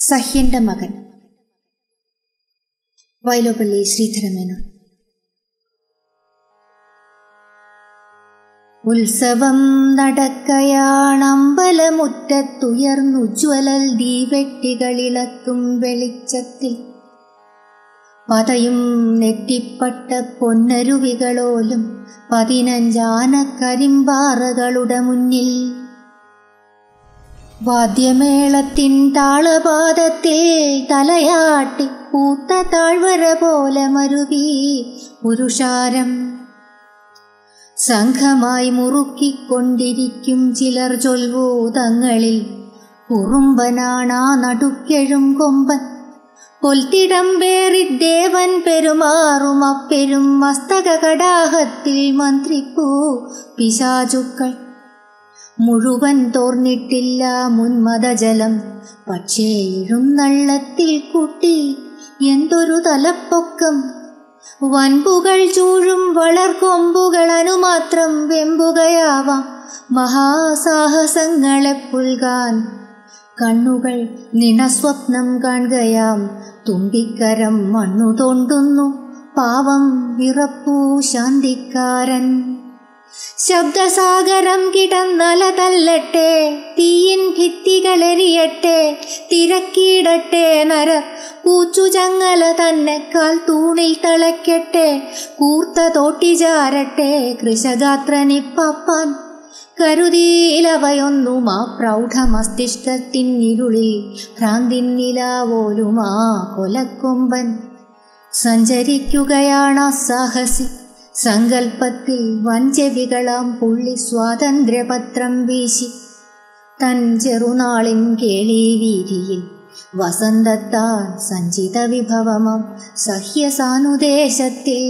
സഹ്യന്റെ മകൻ വയലോപ്പള്ളി ശ്രീധരമേനോൻ ഉത്സവം നടക്കയാണമ്പലമുറ്റത്തുയർന്നുജ്വലൽ ദീവെട്ടികളിളക്കും വെളിച്ചത്തിൽ പതയും നെറ്റിപ്പട്ട പൊന്നരുവികളോലും പതിനഞ്ചാന കരിമ്പാറകളുടെ മുന്നിൽ വാദ്യമേളത്തിൻ താളപാദത്തിൽ തലയാട്ടി പൂത്ത താഴ്വര പോലെ മരുകി പുരുഷാരം സംഘമായി മുറുക്കിക്കൊണ്ടിരിക്കും ചിലർ ചൊൽവൂ തങ്ങളിൽ കുറുമ്പനാണാ നടുക്കെഴും കൊമ്പൻ പൊൽത്തിടം പേറി ദേവൻ പെരുമാറും അപ്പെരും മസ്തക കടാഹത്തിൽ മന്ത്രിപ്പൂ പിശാചുക്കൾ മുഴുവൻ തോർന്നിട്ടില്ല മുൻമതജലം പക്ഷേ എഴുന്നള്ളത്തിൽ കൂട്ടി എന്തൊരു തലപ്പൊക്കം വൻപുകൾ ചൂഴും വളർകൊമ്പുകൾ അനുമാത്രം വെമ്പുകയാവാം മഹാസാഹസങ്ങളെ പുൽകാൻ കണ്ണുകൾ നിണസ്വപ്നം കാണുകയാം തുമ്പിക്കരം മണ്ണു തോണ്ടുന്നു പാവം വിറപ്പൂ ശാന്തിക്കാരൻ ശബ്ദസാഗരം കിടന്നല തല്ലട്ടെ തീയിൻ ഭിത്തികളെറിയട്ടെ തിരക്കിയിടട്ടെ നര പൂച്ചുചങ്ങല തന്നെ കാൽ തൂണിൽ തളയ്ക്കട്ടെ കൂർത്ത തോട്ടിചാരട്ടെ കൃഷഗാത്രനിപ്പാൻ കരുതിയിലവയൊന്നും ആ പ്രൗഢമസ്തിഷ്കത്തിനിരുളിൽ ഭ്രാന്തിന്നിലാവോലുമാ കൊലക്കൊമ്പൻ സഞ്ചരിക്കുകയാണ് സാഹസി സങ്കൽപ്പത്തിൽ വഞ്ചവികളാം പുള്ളി സ്വാതന്ത്ര്യപത്രം വീശി തൻ ചെറുനാളിൻ കേളി വീതിയിൽ വസന്തത്താൻ സഞ്ചിത വിഭവമാം സഹ്യസാനുദേശത്തിൽ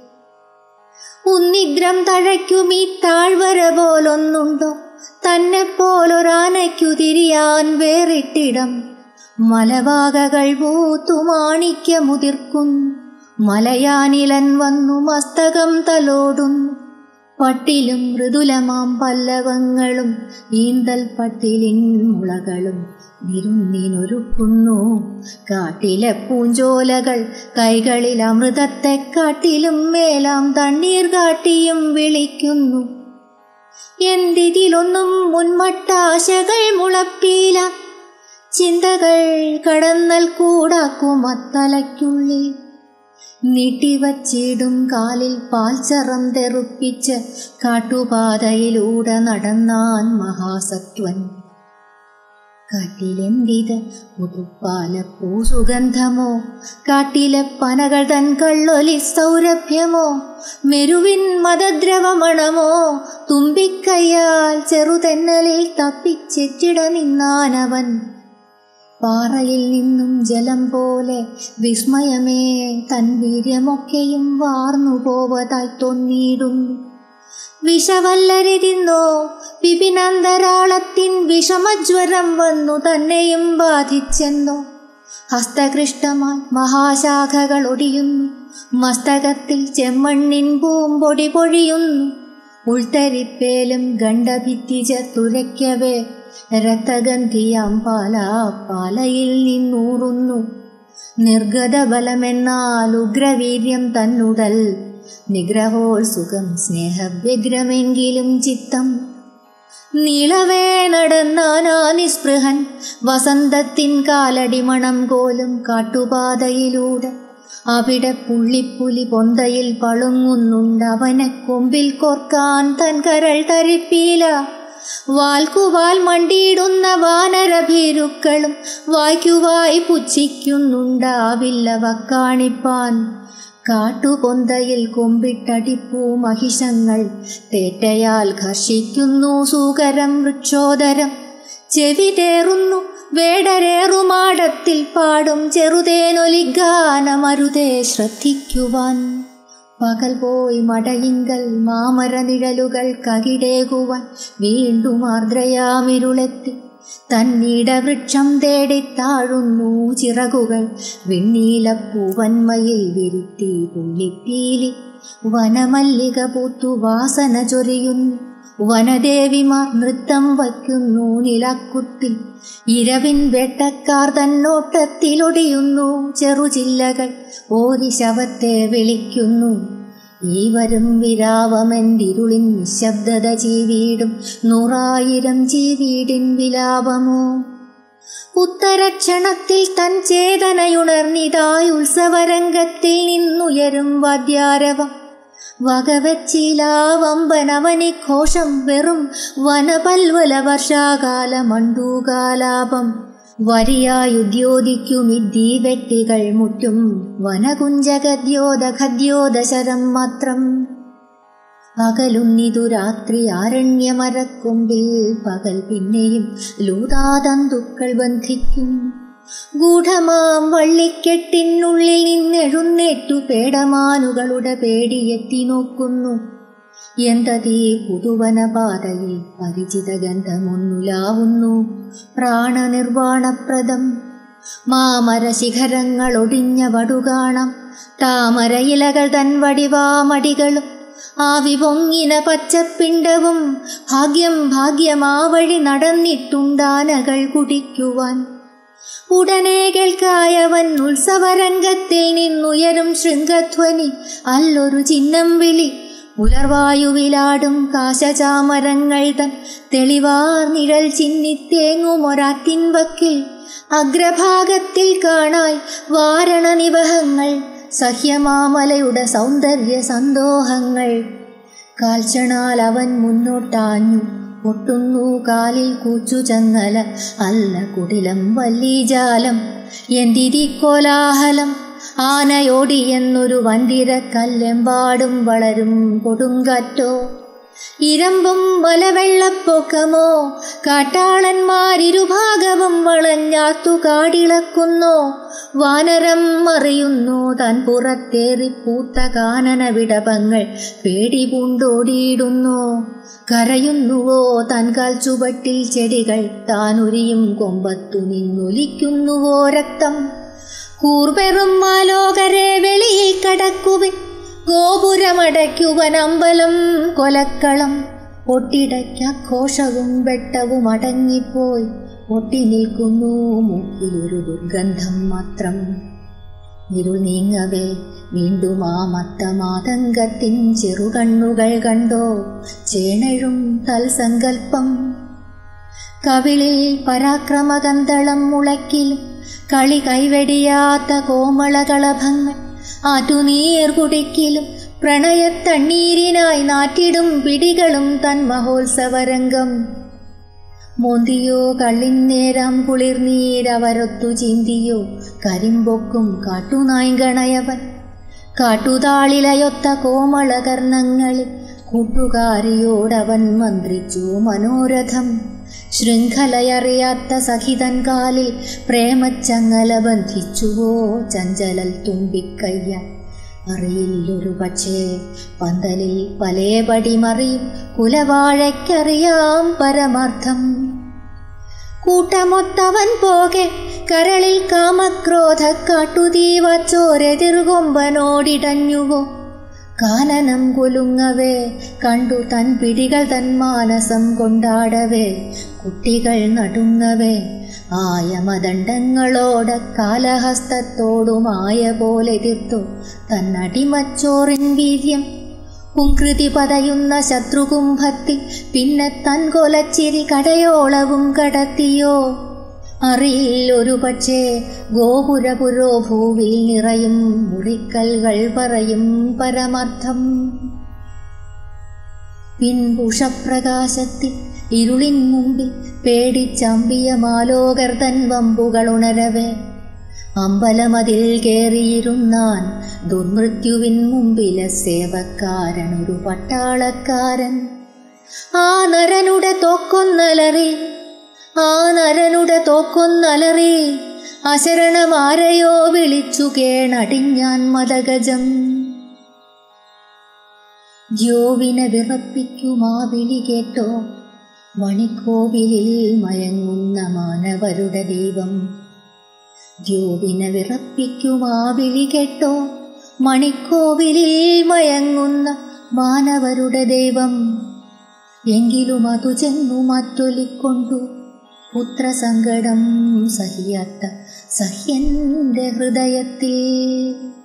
ഉന്നിദ്രം തഴയ്ക്കും ഈ താഴ്വര പോലൊന്നുണ്ടോ തന്നെ പോലൊരാനയ്ക്കു തിരിയാൻ വേറിട്ടിടം മലവാകകൾ പൂത്തു മാണിക്യമുതിർക്കുന്നു മലയാനിലൻ വന്നു മസ്തകം തലോടുന്നു പട്ടിലും മൃദുലമാം പല്ലവങ്ങളും ഈന്തൽ പട്ടിലിൻ മുളകളും വിരുന്നിനൊരുക്കുന്നു കാട്ടിലെ പൂഞ്ചോലകൾ കൈകളിൽ അമൃതത്തെ കാട്ടിലും മേലാം തണ്ണീർ കാട്ടിയും വിളിക്കുന്നു എന്തിതിലൊന്നും മുൻമട്ടാശകൾ മുളപ്പീല ചിന്തകൾ കടന്നൽ കൂടാക്കും അത്തലയ്ക്കുള്ളിൽ നീട്ടിവച്ചിടും കാലിൽ പാൽച്ചറം തെറുപ്പിച്ച് കാട്ടുപാതയിലൂടെ നടന്നാൻ മഹാസത്വൻ കാട്ടിലെന്തിത് പുതുപ്പാല പൂസുഗന്ധമോ കാട്ടിലെ പനകൾ തൻ കള്ളൊലി സൗരഭ്യമോ മെരുവിൻ മതദ്രവമണമോ തുമ്പിക്കയ്യാൽ ചെറുതെന്നലിൽ തപ്പിച്ചെറ്റിട നിന്നാനവൻ പാറയിൽ നിന്നും ജലം പോലെ വിസ്മയമേ തൻ വീര്യമൊക്കെയും വാർന്നു പോവതായി തോന്നിയിടുന്നു വിഷവല്ലരിതിന്നോ വിപിനന്തരാളത്തിൻ വിഷമജ്വരം വന്നു തന്നെയും ബാധിച്ചെന്നോ ഹസ്തകൃഷ്ടമായി മഹാശാഖകൾ ഒടിയുന്നു മസ്തകത്തിൽ ചെമ്മണ്ണിൻ പൂമ്പൊടി പൊഴിയുന്നു ഉൾത്തരിപ്പേലും ഗണ്ഡഭിത്തിജ തുരയ്ക്കവേ രക്തഗന്ധിയാം പാല പാലയിൽ നിന്നൂറുന്നു നിർഗത ബലമെന്നാൽ ഉഗ്രവീര്യം തന്നുടൽ നിഗ്രഹോത്സുഖം സ്നേഹവ്യഗ്രമെങ്കിലും ചിത്തം നീളവേ നടന്നാനാ നിസ്പൃഹൻ വസന്തത്തിൻ കാലടിമണം കോലും കാട്ടുപാതയിലൂടെ അവിടെ പുള്ളിപ്പുലി പൊന്തയിൽ പളുങ്ങുന്നുണ്ട് അവനെ കൊമ്പിൽ കോർക്കാൻ തൻ കരൾ തരിപ്പീല വാൽക്കുവാൽ മണ്ടിയിടുന്ന വാനരഭീരുക്കളും വായ്ക്കുവായി പുച്ഛിക്കുന്നുണ്ടാവില്ല വക്കാണിപ്പാൻ കാട്ടുപൊന്തയിൽ കൊമ്പിട്ടടിപ്പൂ മഹിഷങ്ങൾ തേറ്റയാൽ ഘർഷിക്കുന്നു സൂകരം വൃക്ഷോദരം ചെവിതേറുന്നു വേടരേറുമാടത്തിൽ പാടും ചെറുതേനൊലിഗാനമരുതേ ശ്രദ്ധിക്കുവാൻ പകൽ പോയി മടയിങ്കൽ മാമര നിഴലുകൾ കകിടേകുവാൻ വീണ്ടും ആർദ്രയാമിരുളെത്തി തന്നീട വൃക്ഷം തേടി താഴുന്നു ചിറകുകൾ വെണ്ണീലപ്പൂവന്മയിൽ വിരുത്തി പുള്ളിപ്പീലി വനമല്ലിക പൂത്തു വാസന ചൊരിയുന്നു വനദേവിമാർ നൃത്തം വയ്ക്കുന്നു നിലക്കുത്തിൽ ഇരവിൻ വേട്ടക്കാർ തന്നോട്ടത്തിലൊടിയുന്നു ചെറുചില്ലകൾ ഓരി ശവത്തെ വിളിക്കുന്നു ഈ വരും വിരാവമെന്തിരുളിൻ നിശബ്ദത ജീവിടും നൂറായിരം ജീവിടിൻ വിലാപമോ ഉത്തരക്ഷണത്തിൽ തൻ ചേതനയുണർന്നിതായി ഉത്സവരംഗത്തിൽ നിന്നുയരും വാദ്യാരവം വകവച്ചിലാവമ്പനവനിഘോഷം വെറും വനപൽവല വർഷാകാല മണ്ടൂകാലാപം വരിയായുദ്യോതിക്കുമിദ്ദീവെട്ടികൾ മുറ്റും വനകുഞ്ചകദ്യോതഖദ്യോദശരം മാത്രം പകലുന്നിതു രാത്രി ആരണ്യമരക്കൊമ്പിൽ പകൽ പിന്നെയും ലൂതാതന്തുക്കൾ ബന്ധിക്കും ഗൂഢമാം വള്ളിക്കെട്ടിനുള്ളിൽ നിന്നെഴുന്നേറ്റു പേടമാനുകളുടെ പേടിയെത്തി നോക്കുന്നു എന്തതീ പുതുവനപാതയിൽ പരിചിത ഗന്ധമൊന്നുലാവുന്നു പ്രാണനിർവാണപ്രദം മാമര ശിഖരങ്ങൾ ഒടിഞ്ഞ വടുകാണം താമരയിലകൾ തൻ വടിവാമടികളും ആവി പൊങ്ങിന പച്ചപ്പിണ്ടവും ഭാഗ്യം ഭാഗ്യമാ വഴി നടന്നിട്ടുണ്ടാനകൾ കുടിക്കുവാൻ ഉടനെ കേൾക്കായവൻ ഉത്സവരംഗത്തിൽ നിന്നുയരും ശൃംഗധ്വനി അല്ലൊരു ചിഹ്നം വിളി ഉലർവായുവിലാടും കാശചാമരങ്ങൾ തൻ തെളിവാർ നിഴൽ ചിന്നിത്തേങ്ങുമൊരാത്തിൻ വക്കിൽ അഗ്രഭാഗത്തിൽ കാണായി വാരണ നിവഹങ്ങൾ സഹ്യമാമലയുടെ സൗന്ദര്യ സന്തോഹങ്ങൾ കാൽച്ചണാൽ അവൻ മുന്നോട്ടാഞ്ഞു പൊട്ടുന്നു കാലിൽ കൂച്ചു ചങ്ങല അല്ല കുടിലം വല്ലീജാലം എന്തിരി കോലാഹലം ആനയോടി എന്നൊരു വന്തിര കല്ലെമ്പാടും വളരും കൊടുങ്കാറ്റോ ഇരമ്പും വലവെള്ളപ്പൊക്കമോ കാട്ടാളന്മാരിരുഭാഗവും വളഞ്ഞാത്തു കാടിളക്കുന്നോ വാനരം മറിയുന്നു താൻ പുറത്തേറി പൂത്ത കാനന വിടപങ്ങൾ പേടി പൂണ്ടോടിയിടുന്നു കരയുന്നുവോ താൻ കാൽ ചുവട്ടിൽ ചെടികൾ താനുരിയും കൊമ്പത്തു നിന്നൊലിക്കുന്നുവോ രക്തം കൂർപെറും മാലോകരെ വെളിയിൽ കടക്കുവിൻ ഗോപുരമടയ്ക്കുവൻ അമ്പലം കൊലക്കളം ഒട്ടിടയ്ക്കാഘോഷവും വെട്ടവും അടങ്ങിപ്പോയി ഒട്ടി നിൽക്കുന്നു മൂക്കിലൊരു ദുർഗന്ധം മാത്രം ഇരുൾ നീങ്ങവേ വീണ്ടും ആ മത്തമാതങ്കത്തിൻ ചെറുകണ്ണുകൾ കണ്ടോ ചേണഴും തൽസങ്കൽപ്പം കവിളിൽ പരാക്രമകന്തളം മുളക്കിലും കളി കൈവെടിയാത്ത കോമളകളഭങ്ങൾ ആറ്റുനീർ കുടിക്കിലും പ്രണയത്തണ്ണീരിനായി നാറ്റിടും പിടികളും തൻ മഹോത്സവരംഗം മോന്തിയോ കള്ളിന്നേരം കുളിർനീരവരൊത്തു ചിന്തിയോ കരിമ്പൊക്കും കാട്ടുനായ്ഗണയവൻ കാട്ടുതാളിലയൊത്ത കോമളകർണങ്ങളിൽ കൂട്ടുകാരിയോടവൻ മന്ത്രിച്ചു മനോരഥം ശൃംഖലയറിയാത്ത സഹിതൻ കാലിൽ പ്രേമച്ചങ്ങല ബന്ധിച്ചുവോ ചഞ്ചലൽ തുമ്പിക്കയ്യ അറിയില്ലൊരു പക്ഷേ പന്തലിൽ പലേപടി മറിയും കുലവാഴയ്ക്കറിയാം പരമാർത്ഥം കൂട്ടമൊത്തവൻ പോകെ കരളിൽ കാമക്രോധ കാട്ടുതീവച്ചോരെതിർകൊമ്പനോടിടഞ്ഞുവോ കാനനം കുലുങ്ങവേ കണ്ടു തൻ പിടികൾ തൻ മാനസം കൊണ്ടാടവേ കുട്ടികൾ നടുങ്ങവേ ആയമദണ്ഡങ്ങളോട് കാലഹസ്തത്തോടുമായ പോലെ എതിർത്തു തന്നടിമച്ചോറിൻ വീര്യം കുങ്കൃതി പതയുന്ന ശത്രുകുംഭത്തിൽ പിന്നെ തൻ കൊലച്ചിരി കടയോളവും കടത്തിയോ അറിയില്ലൊരു പക്ഷേ ഗോപുരപുരോഭൂവിൽ നിറയും മുറിക്കൽകൾ പറയും പരമാർത്ഥം പിൻപുഷപ്രകാശത്തിൽ ഇരുളിൻ മുമ്പിൽ പേടിച്ചമ്പിയ മാലോകർ തൻ വമ്പുകൾ ഉണരവേ അമ്പലമതിൽ കേറിയിരുന്നാൻ ദുർമൃത്യുവിൻ മുമ്പിലെ സേവക്കാരൻ ഒരു പട്ടാളക്കാരൻ ആ നരനുടെ തോക്കൊന്നലറി ആ നരനുടെ തോക്കൊന്നലറി അശരണമാരെയോ വിളിച്ചു കേണടിഞ്ഞാൻ മതഗജം ജോവിനെ വിറപ്പിക്കുമാ വിളി കേട്ടോ മണിക്കോവിലിൽ മയങ്ങുന്ന മാനവരുടെ ദൈവം ജോവിനെ വിറപ്പിക്കുമാ വിളി കേട്ടോ മണിക്കോവിലിൽ മയങ്ങുന്ന മാനവരുടെ ദൈവം എങ്കിലും അതു ചെന്നു മാറ്റൊലിക്കൊണ്ടു പുത്രസങ്കടം സഹിയാത്ത സഹ്യന്റെ ഹൃദയത്തിൽ